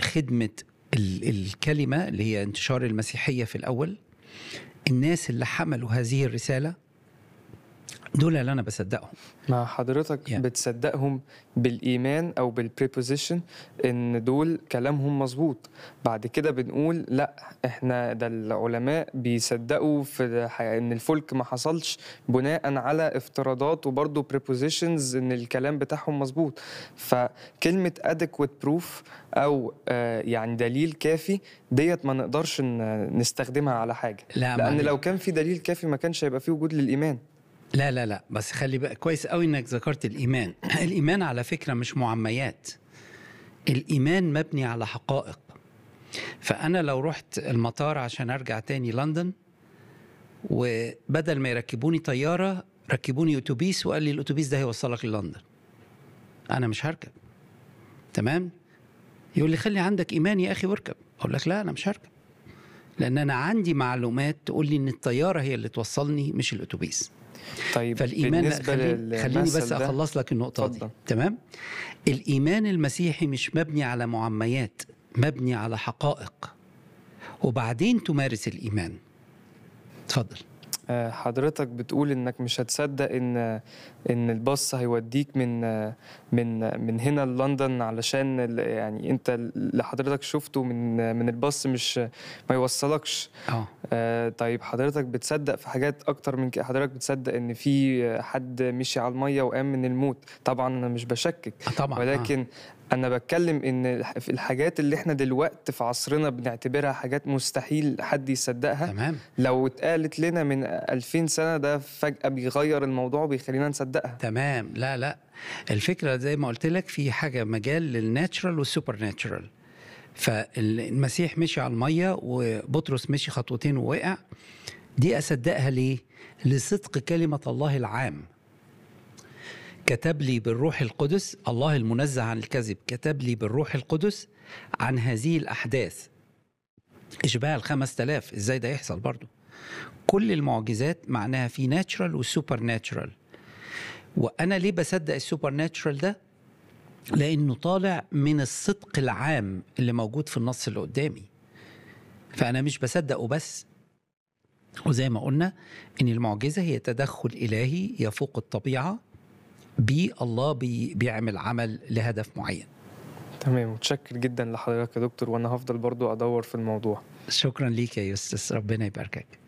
خدمه ال- الكلمه اللي هي انتشار المسيحيه في الاول الناس اللي حملوا هذه الرساله دول اللي انا بصدقهم مع حضرتك Yeah. بتصدقهم بالإيمان أو بالبريبوزيشن إن دول كلامهم مظبوط بعد كده بنقول لا إحنا ده العلماء بيصدقوا في الح- إن الفلك ما حصلش بناء على افتراضات وبرضه بريبوزيشنز إن الكلام بتاعهم مظبوط فكلمة adequate proof أو آه، يعني دليل كافي ديت ما نقدرش ن- نستخدمها على حاجة لا لأن معلش. لو كان في دليل كافي ما كانش هيبقى فيه وجود للإيمان لا لا لا بس خلي بقى كويس قوي انك ذكرت الايمان الايمان على فكره مش معميات الايمان مبني على حقائق فانا لو رحت المطار عشان ارجع تاني لندن وبدل ما يركبوني طياره ركبوني اتوبيس وقال لي الاتوبيس ده هيوصلك للندن انا مش هركب تمام يقول لي خلي عندك ايمان يا اخي واركب اقول لك لا انا مش هركب لان انا عندي معلومات تقول لي ان الطياره هي اللي توصلني مش الاتوبيس طيب فالايمان بالنسبة خليني, خليني للمثل بس ده- اخلص لك النقطه دي اتفضل. تمام الايمان المسيحي مش مبني على معميات مبني على حقائق وبعدين تمارس الايمان اتفضل آه، حضرتك بتقول انك مش هتصدق ان ان الباص هيوديك من من من هنا لندن علشان ال- يعني انت اللي حضرتك شفته من من الباص مش ما يوصلكش اه آه، طيب حضرتك بتصدق في حاجات اكتر من كده حضرتك بتصدق ان في حد مشي على الميه وقام من الموت طبعا انا مش بشكك آه طبعا ولكن انا بتكلم ان الح- في الحاجات اللي احنا دلوقتي في عصرنا بنعتبرها حاجات مستحيل حد آه. يصدقها تمام لو اتقالت لنا من 2000 سنة ده فجأة بيغير الموضوع وبيخلينا نصدقها تمام لا لا الفكره زي ما قلت لك في حاجه مجال للناتشرال والسوبر ناتشرال فالمسيح مشي على الميه وبطرس مشي خطوتين ووقع دي اصدقها ليه لصدق كلمه الله العام كتب لي بالروح القدس الله المنزه عن الكذب كتب لي بالروح القدس عن هذه الأحداث إشباع الخمس تلاف إزاي ده يحصل برضو كل المعجزات معناها في ناتشرال وسوبر ناتشرال وأنا ليه بصدق السوبر ناتشرال ده لأنه طالع من الصدق العام اللي موجود في النص اللي قدامي فأنا مش بصدقه بس وزي ما قلنا ان المعجزه هي تدخل الهي يفوق الطبيعه بيه الله بي بيعمل عمل لهدف معين تمام متشكر جدا لحضرتك يا دكتور وانا هفضل برضو ادور في الموضوع شكرا ليك يا يوستس ربنا يباركك